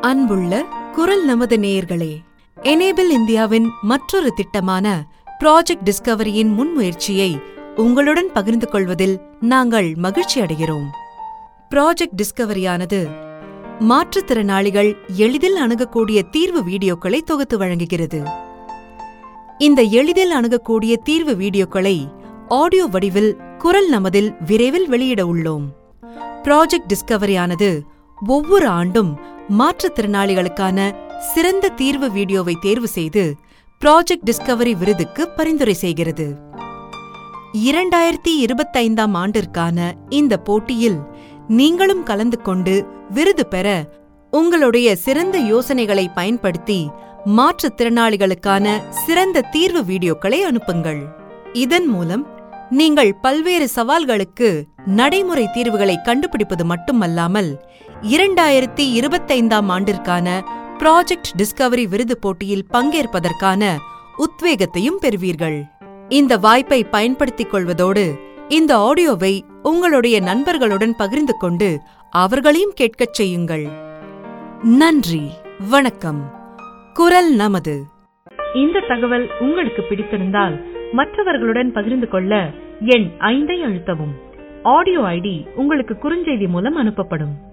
அன்புள்ள குரல் நமது நேயர்களே எனேபிள் இந்தியாவின் மற்றொரு திட்டமான ப்ராஜெக்ட் டிஸ்கவரியின் முன்முயற்சியை உங்களுடன் பகிர்ந்து கொள்வதில் நாங்கள் மகிழ்ச்சி அடைகிறோம் ப்ராஜெக்ட் டிஸ்கவரியானது மாற்றுத்திறனாளிகள் எளிதில் அணுகக்கூடிய தீர்வு வீடியோக்களை தொகுத்து வழங்குகிறது இந்த எளிதில் அணுகக்கூடிய தீர்வு வீடியோக்களை ஆடியோ வடிவில் குரல் நமதில் விரைவில் வெளியிட உள்ளோம் ப்ராஜெக்ட் டிஸ்கவரியானது ஒவ்வொரு ஆண்டும் மாற்றுத்திறனாளிகளுக்கான சிறந்த தீர்வு வீடியோவை தேர்வு செய்து ப்ராஜெக்ட் டிஸ்கவரி விருதுக்கு பரிந்துரை செய்கிறது இரண்டாயிரத்தி இருபத்தைந்தாம் ஆண்டிற்கான இந்த போட்டியில் நீங்களும் கலந்து கொண்டு விருது பெற உங்களுடைய சிறந்த யோசனைகளை பயன்படுத்தி மாற்றுத்திறனாளிகளுக்கான சிறந்த தீர்வு வீடியோக்களை அனுப்புங்கள் இதன் மூலம் நீங்கள் பல்வேறு சவால்களுக்கு நடைமுறை தீர்வுகளை கண்டுபிடிப்பது மட்டுமல்லாமல் இரண்டாயிரத்தி இருபத்தைந்தாம் ஆண்டிற்கான ப்ராஜெக்ட் டிஸ்கவரி விருது போட்டியில் பங்கேற்பதற்கான உத்வேகத்தையும் பெறுவீர்கள் இந்த வாய்ப்பை பயன்படுத்திக் கொள்வதோடு இந்த ஆடியோவை உங்களுடைய நண்பர்களுடன் பகிர்ந்து கொண்டு அவர்களையும் கேட்கச் செய்யுங்கள் நன்றி வணக்கம் குரல் நமது இந்த தகவல் உங்களுக்கு பிடித்திருந்தால் மற்றவர்களுடன் பகிர்ந்து கொள்ள எண் ஐந்தை அழுத்தவும் ஆடியோ ஐடி உங்களுக்கு குறுஞ்செய்தி மூலம் அனுப்பப்படும்